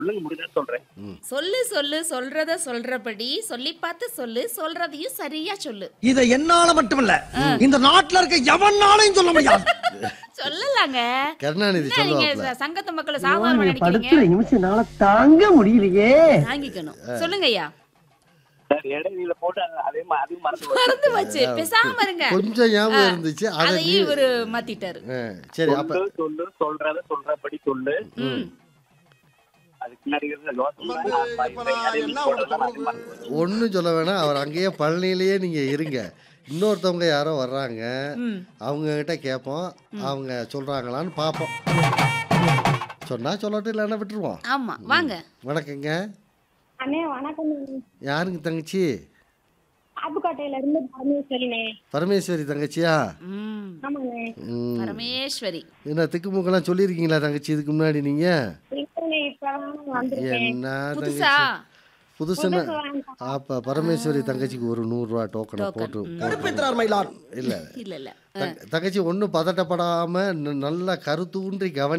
சொல்லுங்க முடிஞ்சா சொல்றேன் சொல்லு சொல்லு சொல்றத சொல்றபடி சொல்லி பார்த்து சொல்லு சொல்றதையும் சரியா சொல்லு இத என்னால மட்டுமல்ல இந்த நாட்டுல இருக்க எவனாலையும் சொல்ல முடியாது சொல்லலாங்க கருணாநிதி என்ன நீங்க சொல்லுவாப்ல ச- சங்கத்து மக்களை சாதாரண நினைக்கிறீங்க படுத்துற நிமிஷம் நாள தாங்க முடியலையே தாங்கிக்கணும் சொல்லுங்க ஐயா சார் இடைவெளியில போட்டு அது- அதே மா- அதையும் மறந்து போச்சு. மறந்து வச்சு பேசாம இருங்க கொஞ்சம் ஞாபகம் இருந்துச்சு அதை நீ அதையும் இவரு மாத்திட்டாரு ஆ, சரி அப்ப சொல்லு சொல்லு சொல்றத சொல்றபடி சொல்லு ம். அதுக்கு முன்னாடி இருந்த யோசனை அதையும் போடுறதெல்லாம் அதையும் மறந்து போச்சு. ஒன்றும் சொல்ல வேணாம் அவர் அங்கேயே பழனியிலேயே நீங்க இருங்க இன்னொருத்தவங்க யாரோ வர்றாங்க ம். அவங்க கிட்ட கேட்போம் அவங்க சொல்றாங்களான்னு பார்ப்போம் சொன்னா சொல்லட்டும் இல்லைன்னா விட்டுருவோம் ஆமா வாங்க வணக்கங்க அண்ணே வணக்கம் யாருங்க தங்கச்சி ஆப்புக்கோட்டையில இருந்து பரமேஸ்வரினே பரமேஸ்வரி தங்கச்சியா ம். ஆமாண்ணே ம். பரமேஸ்வரி என்ன திக்குமுக்கெல்லாம் சொல்லியிருக்கீங்களா தங்கச்சி இதுக்கு முன்னாடி நீங்க இல்லைண்ணே இப்பதான் வந்திருக்கேன் என்ன புதுசா தங்கச்சி புதுசுன்னு புதுசு வேண்டாம். அப்ப பரமேஸ்வரி தங்கச்சிக்கு ஒரு நூறுரூவா டோக்கனை போட்டு போட்டு கருப்பேந்திரார் மயிலார் இல்ல இல்ல இல்ல தங்க- தங்கச்சி ஒன்றும் பதட்டப்படாம ந- நல்லா கருத்தூன்றி கவனி